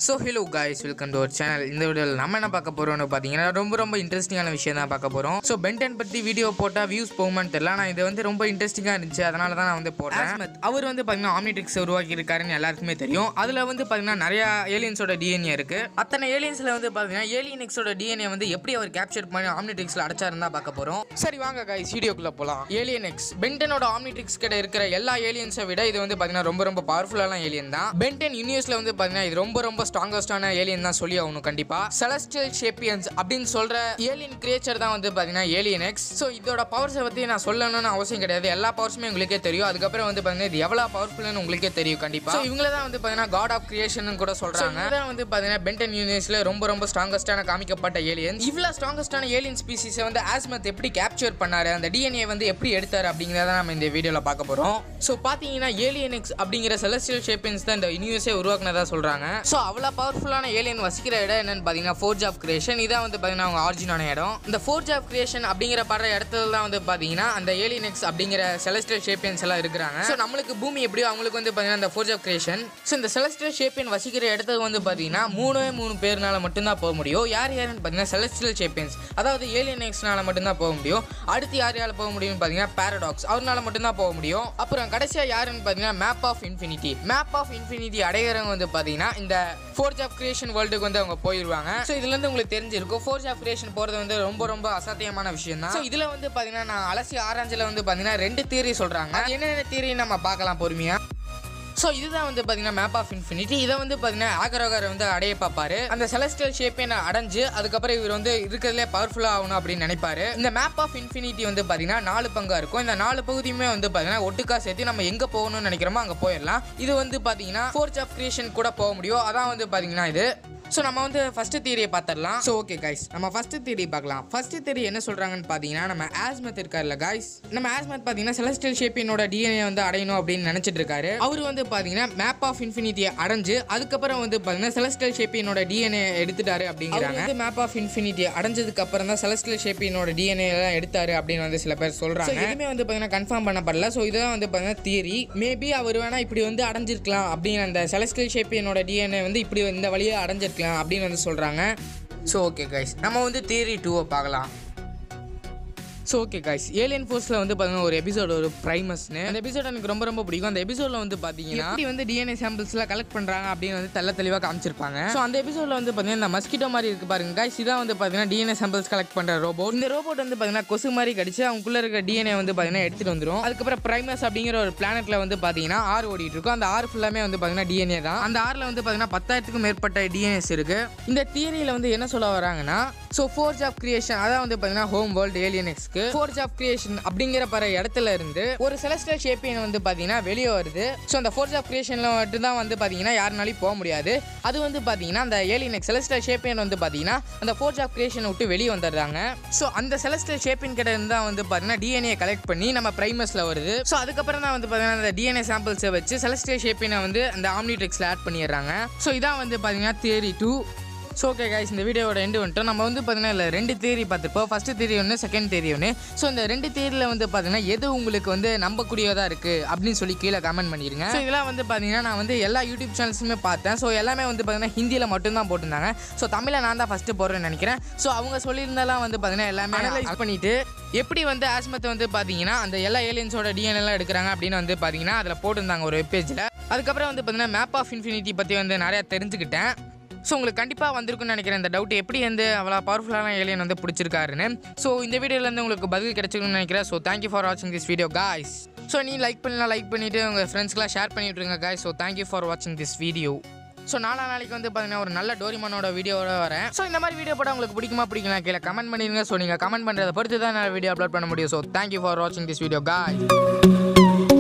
so hello guys welcome to our channel இந்த வீடியோவில் நம்ம என்ன பார்க்க போகிறோம்னு பார்த்தீங்கன்னா ரொம்ப ரொம்ப இன்ட்ரெஸ்டிங்கான விஷயம் தான் பார்க்க போகிறோம் ஸோ பென்டன் பற்றி வீடியோ போட்டால் வியூஸ் போகுமான்னு தெரியல ஆனால் இது வந்து ரொம்ப இன்ட்ரெஸ்டிங்காக இருந்துச்சு அதனால தான் நான் வந்து போடுறேன் Asmith, அவர் வந்து பார்த்தீங்கன்னா ஆம்னிட்ரிக்ஸ் உருவாக்கி இருக்காருன்னு எல்லாருக்குமே தெரியும் அதில் வந்து பார்த்தீங்கன்னா நிறையா ஏலியன்ஸோட டிஎன்ஏ இருக்குது அத்தனை ஏலியன்ஸில் வந்து பார்த்தீங்கன்னா ஏலியனிக்ஸோட டிஎன்ஏ வந்து எப்படி அவர் கேப்சர் பண்ணி ஆம்னிட்ரிக்ஸில் அடைச்சாருன்னு தான் பார்க்க போகிறோம் சரி வாங்க காய்ஸ் வீடியோக்குள்ளே போகலாம் ஏலியன் எக்ஸ் பென்டனோட ஆம்னிட்ரிக்ஸ் கிட்ட இருக்கிற எல்லா ஏலியன்ஸை விட இது வந்து பார்த்தீங்கன்னா ரொம்ப ரொம்ப பவர்ஃபுல்லான ஏலியன் தான் பென்டன் யூனிவர்ஸ்ல வந்து பார்த்தீங்கன்னா இது ரொம்ப ரொம்ப ஸ்ட்ராங்கஸ்டான ஏலியன் தான் சொல்லி ஆகணும் கண்டிப்பா செலஸ்டியல் ஷேப்பியன்ஸ் அப்படின்னு சொல்ற ஏலியன் கிரியேச்சர் தான் வந்து பார்த்தீங்கன்னா ஏலியன் எக்ஸ் ஸோ இதோட பவர்ஸை பற்றி நான் சொல்லணும்னு அவசியம் கிடையாது எல்லா பவர்ஸுமே உங்களுக்கே தெரியும் அதுக்கப்புறம் வந்து பார்த்தீங்கன்னா இது எவ்வளோ பவர்ஃபுல்னு உங்களுக்கே தெரியும் கண்டிப்பா ஸோ இவங்கள தான் வந்து பார்த்தீங்கன்னா காட் ஆஃப் கிரியேஷன் கூட சொல்றாங்க இதான் வந்து பார்த்தீங்கன்னா பென்டன் யூனிவர்ஸ்ல ரொம்ப ரொம்ப ஸ்ட்ராங்கஸ்டான காமிக்கப்பட்ட ஏலியன் இவ்வளோ ஸ்ட்ராங்கஸ்டான ஏலியன் ஸ்பீசிஸை வந்து ஆஸ்மத் எப்படி கேப்சர் பண்ணாரு அந்த டிஎன்ஏ வந்து எப்படி எடுத்தாரு அப்படிங்கிறத நம்ம இந்த வீடியோவில் பார்க்க போகிறோம் ஸோ பார்த்தீங்கன்னா ஏலியன் எக்ஸ் அப்படிங்கிற செலஸ்டியல் ஷேப்பியன்ஸ் தான் இந்த யூனிவர்ஸே உருவாக்குனதா சொல்கிறாங்க ஸோ அவ்வளோ பவர்ஃபுல்லான ஏலியன் வசிக்கிற இடம் என்னன்னு பார்த்தீங்கன்னா ஃபோர்ஜ் ஆஃப் கிரியேஷன் இதான் வந்து பார்த்தீங்கன்னா அவங்க ஆரிஜினான இடம் இந்த ஃபோர்ஜ் ஆஃப் கிரியேஷன் அப்படிங்கிற படுற இடத்துல தான் வந்து பார்த்தீங்கன்னா அந்த ஏலியன் எக்ஸ் அப்படிங்கிற செலஸ்டியல் ஷேப்பியன்ஸ் எல்லாம் இருக்கிறாங்க ஸோ நம்மளுக்கு பூமி எப்படியோ அவங்களுக்கு வந்து பார்த்தீங்கன்னா இந்த ஃபோர்ஜ் ஆஃப் கிரியேஷன் ஸோ இந்த செலஸ்டியல் ஷேப்பியன் வசிக்கிற இடத்துக்கு வந்து பார்த்தீங்கன்னா மூணே மூணு பேர்னால மட்டும்தான் போக முடியும் யார் யாருன்னு பார்த்தீங்கன்னா செலஸ்டியல் ஷேப்பியன்ஸ் அதாவது ஏலியன் எக்ஸ்னால மட்டும்தான் போக முடியும் அடுத்து யார் யாரால போக முடியும்னு பார்த்தீங்கன்னா பாரடாக்ஸ் அவரால மட்டும்தான் போக முடியும் அப்புறம் கடைசியாக யாருன்னு பார்த்தீங்கன்னா map of infinity map of infinity அடைகிறவங்க வந்து பார்த்தீங்கன்னா இந்த ஃபோர்ஜ் ஆஃப் கிரியேஷன் வேர்ல்டுக்கு வந்து அவங்க போயிடுவாங்க ஸோ இதுல இருந்து உங்களுக்கு தெரிஞ்சிருக்கும் ஃபோர்ஜ் ஆஃப் கிரியேஷன் போகிறது வந்து ரொம்ப ரொம்ப அசாத்தியமான விஷயம் தான் ஸோ இதில் வந்து பார்த்தீங்கன்னா நான் அலசி ஆராய்ச்சியில் வந்து பார்த்தீங்கன்னா ரெண்டு தியரி சொல்கிறாங்க அது என்னென்ன தியரி நம்ம பார்க்கலாம் பொறுமையாக ஸோ இதுதான் வந்து பார்த்தீங்கன்னா மேப் ஆஃப் இன்ஃபினிட்டி இதை வந்து பார்த்தீங்கன்னா ஆகரோகர் வந்து அடைய பார்ப்பாரு அந்த செலஸ்டியல் ஷேப்பை நான் அடைஞ்சு அதுக்கப்புறம் இவர் வந்து இருக்கிறதுலே பவர்ஃபுல்லாக ஆகணும் அப்படின்னு நினைப்பாரு இந்த மேப் ஆஃப் இன்ஃபினிட்டி வந்து பார்த்தீங்கன்னா நாலு பங்கா இருக்கும் இந்த நாலு பகுதியுமே வந்து பார்த்தீங்கன்னா ஒட்டுக்கா சேர்த்து நம்ம எங்கே போகணும்னு நினைக்கிறோமோ அங்கே போயிடலாம் இது வந்து பார்த்தீங்கன்னா ஃபோர்ஸ் ஆஃப் கிரியேஷன் கூட போக முடியும் அதான் வந்து பார்த்தீங்கன்னா இது ஸோ நம்ம வந்து ஃபர்ஸ்ட் தியரியை பார்த்துடலாம் ஸோ ஓகே கைஸ் நம்ம ஃபர்ஸ்ட் தியரி பார்க்கலாம் ஃபர்ஸ்ட் தியரி என்ன சொல்றாங்கன்னு பார்த்தீங்கன்னா நம்ம ஆஸ்மத் இருக்கார்ல கைஸ் நம்ம ஆஸ்மத் பார்த்தீங்கன்னா செலஸ்டியல் ஷேப்பினோட டிஎன்ஏ வந்து அடையணும் அப்படின்னு நினைச்சிட்டு இருக்காரு அவர் வந்து பார்த்தீங்கன்னா மேப் ஆஃப் இன்ஃபினிட்டியை அடைஞ்சு அதுக்கப்புறம் வந்து பார்த்தீங்கன்னா செலஸ்டியல் ஷேப்பினோட டிஎன்ஏ எடுத்துட்டாரு அப்படிங்கிறாங்க வந்து மேப் ஆஃப் இன்ஃபினிட்டி அடைஞ்சதுக்கு அப்புறம் தான் செலஸ்டியல் ஷேப்பினோட டிஎன்ஏ எல்லாம் எடுத்தாரு அப்படின்னு வந்து சில பேர் சொல்றாங்க எதுவுமே வந்து பார்த்தீங்கன்னா கன்ஃபார்ம் பண்ணப்படல ஸோ இதெல்லாம் வந்து பார்த்தீங்கன்னா தியரி மேபி அவர் வேணா இப்படி வந்து அடைஞ்சிருக்கலாம் அப்படின்னு அந்த செலஸ்டியல் ஷேப்பினோட டிஎன்ஏ வந்து இப்படி இந்த வழியை அடைஞ்சிருக்கலாம் அப்படின்னு வந்து சொல்கிறாங்க ஸோ ஓகே கைஸ் நம்ம வந்து தியரி டூவை பார்க்கலாம் ஸோ ஓகே கைஸ் ஏலியன் ஃபோர்ஸில் வந்து பார்த்தீங்கன்னா ஒரு எபிசோட் ஒரு ப்ரைமஸ்னு அந்த எபிசோட் எனக்கு ரொம்ப ரொம்ப பிடிக்கும் அந்த எபிசோடில் வந்து பார்த்தீங்கன்னா எப்படி வந்து டிஎன்ஏ சாம்பிள்ஸ்லாம் கலெக்ட் பண்ணுறாங்க அப்படின்னு வந்து தெல்ல தெளிவாக காமிச்சிருப்பாங்க ஸோ அந்த எபிசோடில் வந்து பார்த்தீங்கன்னா இந்த மஸ்கிட்டோ மாதிரி இருக்கு பாருங்க கைஸ் இதான் வந்து பார்த்தீங்கன்னா டிஎன்ஏ சாம்பிள்ஸ் கலெக்ட் பண்ணுற ரோபோட் இந்த ரோபோட் வந்து பார்த்தீங்கன்னா கொசு மாதிரி கடிச்சு அவங்களுக்குள்ள இருக்க டிஎன்ஏ வந்து பார்த்தீங்கன்னா எடுத்துட்டு வந்துடும் அதுக்கப்புறம் ப்ரைமஸ் அப்படிங்கிற ஒரு பிளானெட்ல வந்து பார்த்தீங்கன்னா ஆறு ஓடிட்டு இருக்கும் அந்த ஆறு ஃபுல்லாமே வந்து பார்த்தீங்கன்னா டிஎன்ஏ தான் அந்த ஆறில் வந்து பார்த்தீங்கன்னா பத்தாயிரத்துக்கும் மேற்பட்ட டிஎன்ஏஸ் இருக்கு இந்த தியரியில் வந்து என்ன சொல்ல வராங்கன்னா ஸோ ஃபோர்ஸ் ஆஃப் கிரியேஷன் அதான் வந்து பார்த்தீங்கன்னா ஹோம் வேர்ல்டு ஏலியன் எக்ஸ்க்கு ஃபோர்ஸ் ஆஃப் கிரியேஷன் அப்படிங்கிற பர இடத்துல இருந்து ஒரு செலஸ்டியல் ஷேப்பியன் வந்து பார்த்தீங்கன்னா வெளியே வருது ஸோ அந்த ஃபோர்ஸ் ஆஃப் கிரியேஷனில் மட்டும் தான் வந்து பார்த்தீங்கன்னா யாருனாலையும் போக முடியாது அது வந்து பார்த்தீங்கன்னா அந்த ஏலியன் எக்ஸ் செலஸ்டியல் ஷேப்பியன் வந்து பார்த்தீங்கன்னா அந்த ஃபோர்ஸ் ஆஃப் கிரியேஷனை விட்டு வெளியே வந்துடுறாங்க ஸோ அந்த செலஸ்டியல் ஷேப்பியன் கிட்ட இருந்து தான் வந்து பார்த்தீங்கன்னா டிஎன்ஏ கலெக்ட் பண்ணி நம்ம ப்ரைமஸில் வருது ஸோ அதுக்கப்புறம் தான் வந்து பார்த்தீங்கன்னா அந்த டிஎன்ஏ சாம்பிள்ஸை வச்சு செலஸ்டியல் ஷேப்பியனை வந்து அந்த ஆம்னிட்ரிக்ஸில் ஆட் பண்ணிடுறாங்க ஸோ இதான் வந்து பார்த்தீங்கன்னா theory two so okay guys இந்த வீடியோட எண்டு வந்துட்டோம் நம்ம வந்து பார்த்தீங்கன்னா இல்லை ரெண்டு தேரி பார்த்துருப்போம் ஃபஸ்ட்டு தேரி ஒன்று செகண்ட் தேரி ஒன்று ஸோ இந்த ரெண்டு தேரியில் வந்து பார்த்தீங்கன்னா எது உங்களுக்கு வந்து நம்பக்கூடியதாக இருக்குது அப்படின்னு சொல்லி கீழே கமெண்ட் பண்ணிடுங்க ஸோ இதெல்லாம் வந்து பார்த்தீங்கன்னா நான் வந்து எல்லா யூடியூப் சேனல்ஸுமே பார்த்தேன் ஸோ எல்லாமே வந்து பார்த்தீங்கன்னா ஹிந்தியில் மட்டும்தான் போட்டிருந்தாங்க ஸோ தமிழில் நான் தான் ஃபஸ்ட்டு போடுறேன்னு நினைக்கிறேன் ஸோ அவங்க சொல்லியிருந்தாலாம் வந்து பார்த்தீங்கன்னா எல்லாமே அனலைஸ் பண்ணிவிட்டு எப்படி வந்து ஆஸ்மத்தை வந்து பார்த்தீங்கன்னா அந்த எல்லா ஏலியன்ஸோட டிஎன்எல்லாம் எடுக்கிறாங்க அப்படின்னு வந்து பார்த்தீங்கன்னா அதில் போட்டிருந்தாங்க ஒரு வெப்பேஜில் அதுக்கப்புறம் வந்து பார்த்தீங்கன்னா மேப் ஆஃப் இன்ஃபினிட்டி பற்றி வந்து நிறையா தெரிஞ்சுக்கிட்டேன் ஸோ உங்களுக்கு கண்டிப்பாக வந்திருக்குன்னு நினைக்கிறேன் இந்த டவுட் எப்படி வந்து அவ்வளோ பவர்ஃபுல்லான ஏலியன் வந்து பிடிச்சிருக்காருன்னு ஸோ இந்த வீடியோலேருந்து உங்களுக்கு பதில் கிடைச்சிருக்குன்னு நினைக்கிறேன் ஸோ தேங்க்யூ ஃபார் வாட்சிங் திஸ் வீடியோ காய்ஸ் ஸோ நீ லைக் பண்ணலாம் லைக் பண்ணிவிட்டு உங்கள் ஃப்ரெண்ட்ஸ்க்குலாம் ஷேர் பண்ணி விட்ருங்க காய்ஸ் ஸோ தேங்க்யூ ஃபார் வாட்சிங் திஸ் வீடியோ ஸோ நாலா நாளைக்கு வந்து பார்த்தீங்கன்னா ஒரு நல்ல டோரிமானோட வீடியோவோட வரேன் ஸோ இந்த மாதிரி வீடியோ போட உங்களுக்கு பிடிக்குமா பிடிக்கலாம் கீழே கமெண்ட் பண்ணிடுங்க ஸோ நீங்கள் கமெண்ட் பண்ணுறதை பொறுத்து தான் நான் வீடியோ அப்லோட் பண்ண முடியும் ஸோ தேங்க்யூ ஃபார் வாட்சிங் திஸ் வீடியோ காய்